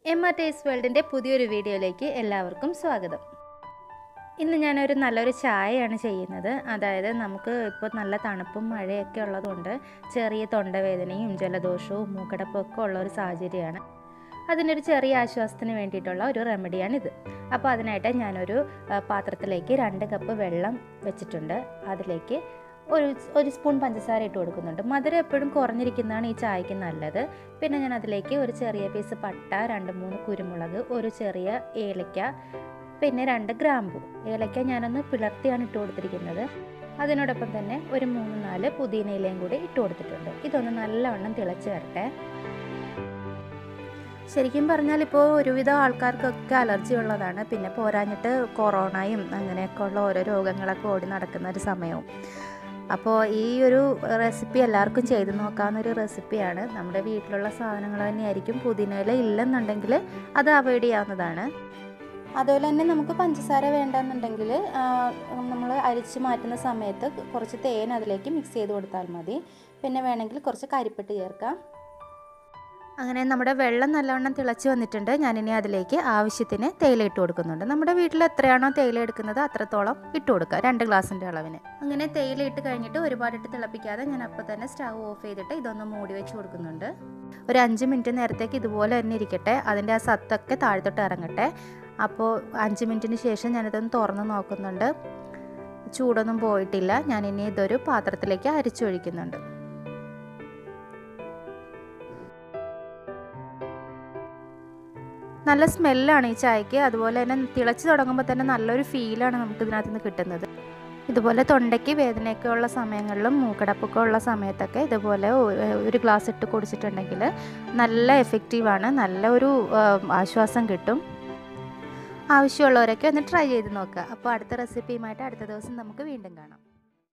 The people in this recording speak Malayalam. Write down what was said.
എം ആർ ടേസ്റ്റ് വേൾഡിൻ്റെ പുതിയൊരു വീഡിയോയിലേക്ക് എല്ലാവർക്കും സ്വാഗതം ഇന്ന് ഞാനൊരു നല്ലൊരു ചായയാണ് ചെയ്യുന്നത് അതായത് നമുക്ക് ഇപ്പോൾ നല്ല തണുപ്പും മഴയൊക്കെ ഉള്ളതുകൊണ്ട് ചെറിയ തൊണ്ടവേദനയും ജലദോഷവും മൂക്കടപ്പും ഒക്കെ ഉള്ള ഒരു സാഹചര്യമാണ് അതിനൊരു ചെറിയ ആശ്വാസത്തിന് വേണ്ടിയിട്ടുള്ള ഒരു റെമഡിയാണിത് അപ്പോൾ അതിനായിട്ട് ഞാനൊരു ആ, പാത്രത്തിലേക്ക് രണ്ട് കപ്പ് വെള്ളം വെച്ചിട്ടുണ്ട് അതിലേക്ക് ഒരു ഒരു സ്പൂൺ പഞ്ചസാര ഇട്ട് കൊടുക്കുന്നുണ്ട് മധുരം എപ്പോഴും കുറഞ്ഞിരിക്കുന്നതാണ് ഈ ചായക്ക് നല്ലത് പിന്നെ ഞാൻ അതിലേക്ക് ഒരു ചെറിയ പീസ് പട്ട രണ്ട് മൂന്ന് കുരുമുളക് ഒരു ചെറിയ ഏലക്ക പിന്നെ രണ്ട് ഗ്രാമ്പു ഏലക്ക ഞാനൊന്ന് പിളർത്തിയാണ് ഇട്ട് കൊടുത്തിരിക്കുന്നത് അതിനോടൊപ്പം തന്നെ ഒരു മൂന്ന് നാല് പുതിന ഇലയും കൂടി ഇട്ട് കൊടുത്തിട്ടുണ്ട് ഇതൊന്ന് നല്ലവണ്ണം തിളച്ച് വരട്ടെ ശരിക്കും പറഞ്ഞാൽ ഇപ്പോൾ ഒരുവിധം ആൾക്കാർക്കൊക്കെ അലർജി ഉള്ളതാണ് പിന്നെ പോരാഞ്ഞിട്ട് കൊറോണയും അങ്ങനെയൊക്കെ ഉള്ള ഓരോ രോഗങ്ങളൊക്കെ ഓടി നടക്കുന്ന ഒരു സമയവും അപ്പോൾ ഈ ഒരു റെസിപ്പി എല്ലാവർക്കും ചെയ്ത് നോക്കാവുന്ന ഒരു റെസിപ്പിയാണ് നമ്മുടെ വീട്ടിലുള്ള സാധനങ്ങൾ തന്നെയായിരിക്കും പുതിനയില ഇല്ലെന്നുണ്ടെങ്കിൽ അത് അവോയ്ഡ് ചെയ്യാവുന്നതാണ് അതുപോലെ തന്നെ നമുക്ക് പഞ്ചസാര വേണ്ടെന്നുണ്ടെങ്കിൽ നമ്മൾ അരിച്ച് മാറ്റുന്ന സമയത്ത് കുറച്ച് തേൻ അതിലേക്ക് മിക്സ് ചെയ്ത് കൊടുത്താൽ മതി പിന്നെ വേണമെങ്കിൽ കുറച്ച് കരിപ്പെട്ട് ചേർക്കാം അങ്ങനെ നമ്മുടെ വെള്ളം നല്ലവണ്ണം തിളച്ച് വന്നിട്ടുണ്ട് ഞാനിനി അതിലേക്ക് ആവശ്യത്തിന് തേയില ഇട്ട് കൊടുക്കുന്നുണ്ട് നമ്മുടെ വീട്ടിൽ എത്രയാണോ തേയില എടുക്കുന്നത് അത്രത്തോളം ഇട്ട് കൊടുക്കുക രണ്ട് ഗ്ലാസിൻ്റെ അളവിന് അങ്ങനെ തേയില ഇട്ട് കഴിഞ്ഞിട്ട് ഒരുപാട് ഇട്ട് തിളപ്പിക്കാതെ ഞാൻ അപ്പോൾ തന്നെ സ്റ്റവ് ഓഫ് ചെയ്തിട്ട് ഇതൊന്ന് മൂടി വെച്ച് കൊടുക്കുന്നുണ്ട് ഒരു അഞ്ച് മിനിറ്റ് നേരത്തേക്ക് ഇതുപോലെ തന്നെ ഇരിക്കട്ടെ അതിൻ്റെ ആ സത്തൊക്കെ താഴത്തോട്ട് ഇറങ്ങട്ടെ അപ്പോൾ അഞ്ച് മിനിറ്റിന് ശേഷം ഞാനിതൊന്ന് തുറന്ന് നോക്കുന്നുണ്ട് ചൂടൊന്നും പോയിട്ടില്ല ഞാനിനി ഇതൊരു പാത്രത്തിലേക്ക് അരിച്ചൊഴിക്കുന്നുണ്ട് നല്ല സ്മെല്ലാണ് ഈ ചായക്ക് അതുപോലെ തന്നെ തിളച്ച് തുടങ്ങുമ്പോൾ തന്നെ നല്ലൊരു ഫീലാണ് നമുക്ക് ഇതിനകത്ത് നിന്ന് കിട്ടുന്നത് ഇതുപോലെ തൊണ്ടയ്ക്ക് വേദനയൊക്കെ ഉള്ള സമയങ്ങളിലും മൂക്കടപ്പൊക്കെ ഉള്ള സമയത്തൊക്കെ ഇതുപോലെ ഒ- ഒരു ഗ്ലാസ് ഇട്ട് കുടിച്ചിട്ടുണ്ടെങ്കിൽ നല്ല എഫക്റ്റീവാണ് നല്ല ഒരു ആ, ആശ്വാസം കിട്ടും ആവശ്യമുള്ളവരൊക്കെ ഒന്ന് ട്രൈ ചെയ്ത് നോക്കുക അപ്പോൾ അടുത്ത റെസിപ്പിയുമായിട്ട് അടുത്ത ദിവസം നമുക്ക് വീണ്ടും കാണാം